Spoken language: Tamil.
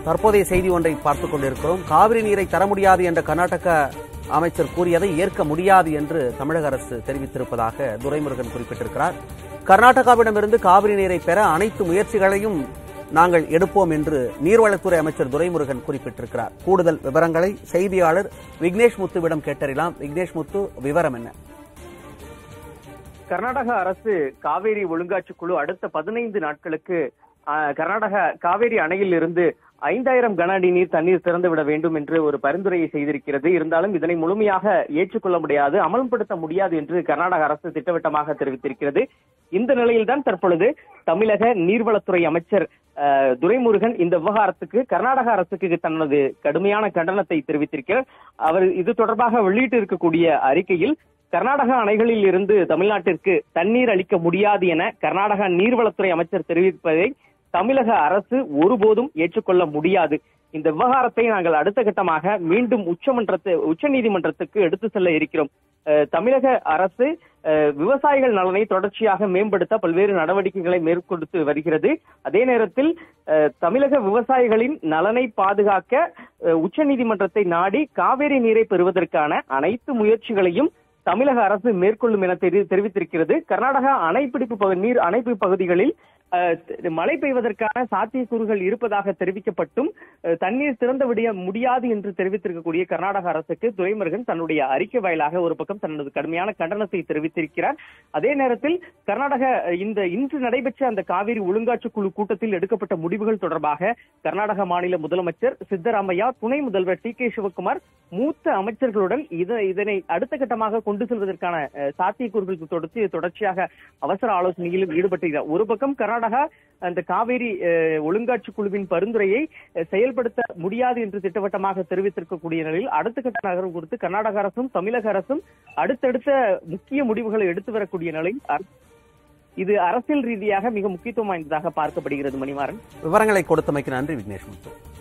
தற்போதைய செய்தி ஒன்றை பார்த்துக் கொண்டிருக்கிறோம் காவிரி நீரை தர முடியாது என்ற கர்நாடக அமைச்சர் கூறியதை ஏற்க முடியாது என்று தமிழக அரசு தெரிவித்திருப்பதாக துரைமுருகன் குறிப்பிட்டிருக்கிறார் கர்நாடகாவிடமிருந்து காவிரி நீரை பெற அனைத்து முயற்சிகளையும் நாங்கள் எடுப்போம் என்று நீர்வளத்துறை அமைச்சர் துரைமுருகன் குறிப்பிட்டிருக்கிறார் கூடுதல் விவரங்களை செய்தியாளர் விக்னேஷ் முத்துவிடம் கேட்டறியலாம் விக்னேஷ் முத்து விவரம் என்ன கர்நாடக அரசு காவேரி ஒழுங்காற்று குழு அடுத்த பதினைந்து நாட்களுக்கு ஆஹ், கர்நாடக காவேரி அணையில் இருந்து ஐந்தாயிரம் கன அடி நீர் தண்ணீர் திறந்து விட வேண்டும் என்று ஒரு பரிந்துரையை செய்திருக்கிறது இருந்தாலும் இதனை முழுமையாக ஏற்றுக்கொள்ள முடியாது அமல்படுத்த முடியாது என்று கர்நாடக அரசு திட்டவட்டமாக தெரிவித்திருக்கிறது இந்த நிலையில்தான் தற்பொழுது தமிழக நீர்வளத்துறை அமைச்சர் ஆஹ், துரைமுருகன் இந்த விவகாரத்துக்கு கர்நாடக அரசுக்கு தனது கடுமையான கண்டனத்தை தெரிவித்திருக்கிறார் அவர் இது தொடர்பாக வெளியிட்டு இருக்கக்கூடிய அறிக்கையில் கர்நாடக அணைகளில் இருந்து தமிழ்நாட்டிற்கு தண்ணீர் அளிக்க முடியாது என கர்நாடக நீர்வளத்துறை அமைச்சர் தெரிவிப்பதை தமிழக அரசு ஒருபோதும் ஏற்றுக்கொள்ள முடியாது இந்த விவகாரத்தை நாங்கள் அடுத்த கட்டமாக மீண்டும் உச்சமன்றத்து உச்சநீதிமன்றத்துக்கு எடுத்து செல்ல இருக்கிறோம் அஹ், தமிழக அரசு அஹ், விவசாயிகள் நலனை தொடர்ச்சியாக மேம்படுத்த பல்வேறு நடவடிக்கைகளை மேற்கொடுத்து வருகிறது அதே நேரத்தில் அஹ், தமிழக விவசாயிகளின் நலனை பாதுகாக்க அஹ், உச்சநீதிமன்றத்தை நாடி காவேரி நீரை பெறுவதற்கான அனைத்து முயற்சிகளையும் தமிழக அரசு மேற்கொள்ளும் என தெரி- தெரிவித்திருக்கிறது கர்நாடகா அணைப்பிடிப்பு பகு- நீர் அணைப்பு பகுதிகளில் அஹ், த- மழை பெய்வதற்கான சாத்தியக்கூறுகள் இருப்பதாக தெரிவிக்கப்பட்டும் அஹ், தண்ணீர் திறந்து விட முடியாது என்று தெரிவித்திருக்கக்கூடிய கர்நாடக அரசுக்கு துரைமுருகன் தன்னுடைய அறிக்கை வாயிலாக ஒரு பக்கம் தனது கடுமையான கண்டனத்தை தெரிவித்திருக்கிறார் அதே நேரத்தில் கர்நாடக அஹ், இந்த இன்று நடைபெற்ற அந்த காவிரி ஒழுங்காற்று குழு கூட்டத்தில் எடுக்கப்பட்ட முடிவுகள் தொடர்பாக கர்நாடக மாநில முதலமைச்சர் சித்தராமையா துணை முதல்வர் டி கே சிவகுமார் மூத்த அமைச்சர்களுடன் இத- இதனை அடுத்த கட்டமாக கொண்டு செல்வதற்கான அஹ், சாத்தியக்கூறுகள் தொடர்ச்சி தொடர்ச்சியாக அவசர ஆலோசனையிலும் ஈடுபட்டிருக்கிறார் ஒரு பக்கம் கர்நாடகா அந்த காவேரி அஹ், ஒழுங்காற்று குழுவின் பரிந்துரையை அஹ், செயல்படுத்த முடியாது என்று திட்டவட்டமாக தெரிவித்திருக்கக்கூடிய நிலையில் அடுத்த கட்ட நகரம் கொடுத்து கர்நாடக அரசும் தமிழக அரசும் அடுத்தடுத்த முக்கிய முடிவுகளை எடுத்து வரக்கூடிய நிலையில் அர- இது அரசியல் ரீதியாக மிக முக்கியத்துவம் வாய்ந்ததாக பார்க்கப்படுகிறது மணிமாறன் விவரங்களை கொடுத்தமைக்கு நன்றி விக்னேஷ் முத்து